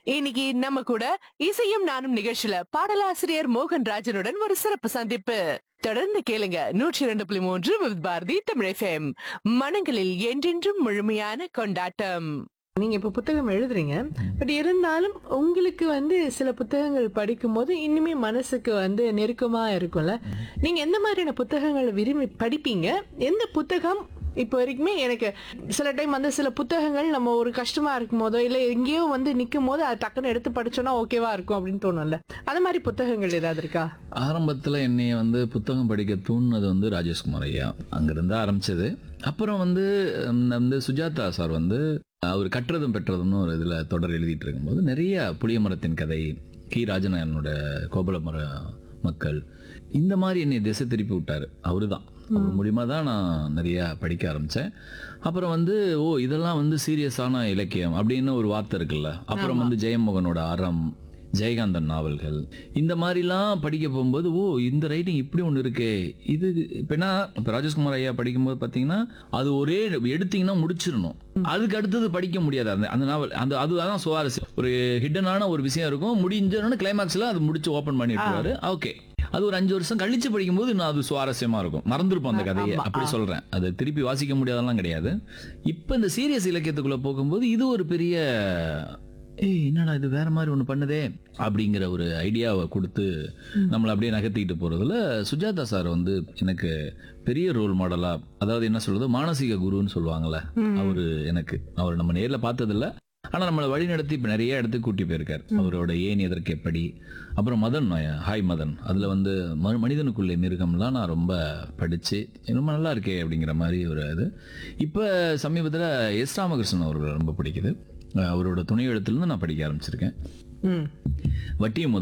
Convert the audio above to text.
இன்னைக்கு நம்ம கூட இசையும் நானும் நிகழ்ச்சியில பாடலாசிரியர் மோகன் ராஜனுடன் ஒரு சிறப்பு சந்திப்பு தொடர்ந்து கேளுங்க நூற்றி இரண்டு புள்ளி மூன்று வித் பாரதி தமிழ் FM. மனங்களில் என்றென்றும் முழுமையான கொண்டாட்டம் நீங்க இப்ப புத்தகம் எழுதுறீங்க பட் இருந்தாலும் உங்களுக்கு வந்து சில புத்தகங்கள் படிக்கும்போது இன்னுமே மனசுக்கு வந்து நெருக்கமா இருக்கும்ல நீங்க எந்த மாதிரியான புத்தகங்களை விரும்பி படிப்பீங்க எந்த புத்தகம் இப்போ வரைக்குமே எனக்கு சில டைம் வந்து சில புத்தகங்கள் நம்ம ஒரு கஷ்டமா இருக்கும் போதோ இல்ல எங்கேயோ வந்து நிக்கும் போது அதை டக்குன்னு எடுத்து படிச்சோம்னா ஓகேவா இருக்கும் அப்படின்னு தோணும்ல அந்த மாதிரி புத்தகங்கள் ஏதாவது இருக்கா ஆரம்பத்தில் என்னைய வந்து புத்தகம் படிக்க தூண்டினது வந்து ராஜேஷ்குமார் ஐயா அங்கிருந்து ஆரம்பிச்சது அப்புறம் வந்து ம், வந்து சுஜாதா சார் வந்து அவர் கற்றதும் பெற்றதும்னு ஒரு இதில் தொடர் எழுதிட்டு இருக்கும்போது நிறைய புளிய மரத்தின் கதை கி ராஜநாயனோட கோபலமர மக்கள் இந்த மாதிரி என்னை திசை திருப்பி விட்டாரு அவரு தான் அவர் மூலியமா தான் நான் நிறைய படிக்க ஆரம்பிச்சேன் அப்புறம் வந்து ஓ இதெல்லாம் வந்து சீரியஸான இலக்கியம் அப்படின்னு ஒரு வார்த்தை இருக்குல்ல அப்புறம் வந்து ஜெயமோகனோட அறம் ஜெயகாந்தன் நாவல்கள் இந்த மாதிரிலாம் படிக்க போகும்போது ஓ இந்த ரைட்டிங் இப்படி ஒன்று இருக்கே இது இப்போ என்ன இப்போ ராஜேஷ்குமார் ஐயா படிக்கும்போது பார்த்தீங்கன்னா அது ஒரே எடுத்தீங்கன்னா முடிச்சிடணும் அதுக்கு அடுத்தது படிக்க முடியாது அந்த அந்த நாவல் அந்த அதுதான் சுவாரஸ்யம் ஒரு ஹிடனான ஒரு விஷயம் இருக்கும் முடிஞ்சோன்னு கிளைமேக்ஸில் அது முடிச்சு ஓப்பன் பண்ணி விட்டுருவாரு ஓகே அது ஒரு அஞ்சு வருஷம் கழிச்சு படிக்கும்போது இன்னும் அது சுவாரஸ்யமா இருக்கும் மறந்துருப்போம் அந்த கதையை ஆமா, அப்படி சொல்றேன் அதை திருப்பி வாசிக்க முடியாதெல்லாம் கிடையாது இப்போ இந்த சீரியஸ் இலக்கியத்துக்குள்ள போகும்போது இது ஒரு பெரிய ஏய் என்னடா இது வேற மாதிரி ஒன்று பண்ணுதே அப்படிங்கிற ஒரு ஐடியாவை கொடுத்து நம்மளை அப்படியே நகர்த்திக்கிட்டு போறதுல சுஜாதா சார் வந்து எனக்கு பெரிய ரோல் மாடலா அதாவது என்ன சொல்றது மானசீக குருன்னு சொல்லுவாங்கல்ல அவரு எனக்கு அவர் நம்ம நேர்ல பார்த்ததில்ல ஆனா நம்மளை வழி நடத்தி இப்ப நிறைய இடத்துக்கு கூட்டி போயிருக்காரு அவரோட ஏன் எதற்கு எப்படி அப்புறம் மதன் நோய- ஹாய் மதன் அதுல வந்து ம- மனிதனுக்குள்ளே மிருகம்லாம் நான் ரொம்ப படிச்சு ரொம்ப நல்லா இருக்கே அப்படிங்கிற மாதிரி ஒரு இது இப்ப சமீபத்துல எஸ் ராமகிருஷ்ணன் அவர்கள் ரொம்ப பிடிக்குது அஹ் அவரோட துணை எழுத்துலேருந்து நான் படிக்க ஆரம்பிச்சிருக்கேன் ம் வட்டியை முதல்